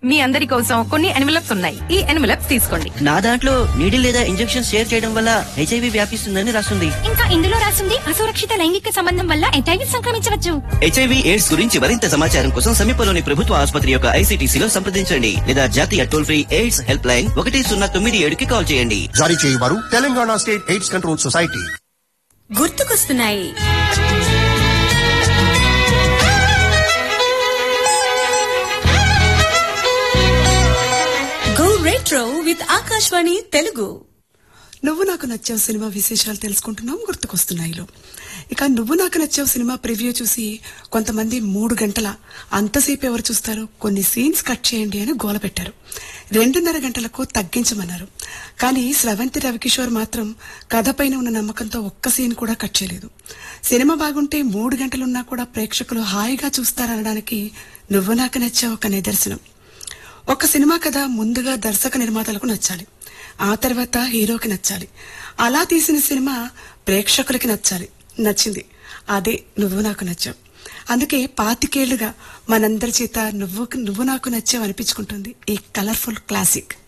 మీ అందరి కోసం కొన్ని ఎన్వలప్స్ ఉన్నాయి ఈ ఎన్వలప్స్ తీసుకోండి నా దాంట్లో నీడిల్ లేదా ఇంజెక్షన్ షేర్ చేయడం వల్ల హెచ్ఐవి వ్యాపిస్తుందని రాస్తుంది ఇంకా ఇందులో రాసింది అసురక్షిత లైంగిక సంబంధం వల్ల ఎటైవి సంక్రమించవచ్చు హెచ్ఐవి ఎయిడ్స్ గురించి మరింత సమాచారం కోసం సమీపంలోని ప్రభుత్వ ఆసుపత్రి యొక్క ఐసీటీసీలో సంప్రదించండి లేదా జాతీయ toll free AIDS help line ఒకటి సున్నా తొమ్మిది ఏడుకి కాల్ చేయండి జారీ చేయవారు Telangana state AIDS control society గుర్తుకొస్తున్నాయి go retro with Akashvani Telugu నువ్వు నాకు నచ్చావు సినిమా విశేషాలు తెలుసుకుంటున్నాం గుర్తుకొస్తున్నాయిలో ఇక నువ్వు నాకు నచ్చావు సినిమా ప్రివ్యూ చూసి కొంతమంది మూడు గంటల అంతసేపు ఎవరు చూస్తారు కొన్ని సీన్స్ కట్ చేయండి అని గోల పెట్టారు రెండున్నర గంటలకు తగ్గించమన్నారు కానీ స్రవంతి రవికిషోర్ మాత్రం కథపైన ఉన్న నమ్మకంతో ఒక్క సీన్ కూడా కట్ చేయలేదు సినిమా బాగుంటే మూడు గంటలున్నా కూడా ప్రేక్షకులు హాయిగా చూస్తారనడానికి నువ్వు నాకు నచ్చావు ఒక నిదర్శనం ఒక సినిమా కథ ముందుగా దర్శక నిర్మాతలకు నచ్చాలి ఆ తర్వాత హీరోకి నచ్చాలి అలా తీసిన సినిమా ప్రేక్షకులకి నచ్చాలి నచ్చింది అదే నువ్వు నాకు నచ్చావు అందుకే పాతికేళ్లుగా మనందరి చేత నువ్వు నువ్వు నాకు నచ్చావు అనిపించుకుంటుంది ఈ కలర్ఫుల్ క్లాసిక్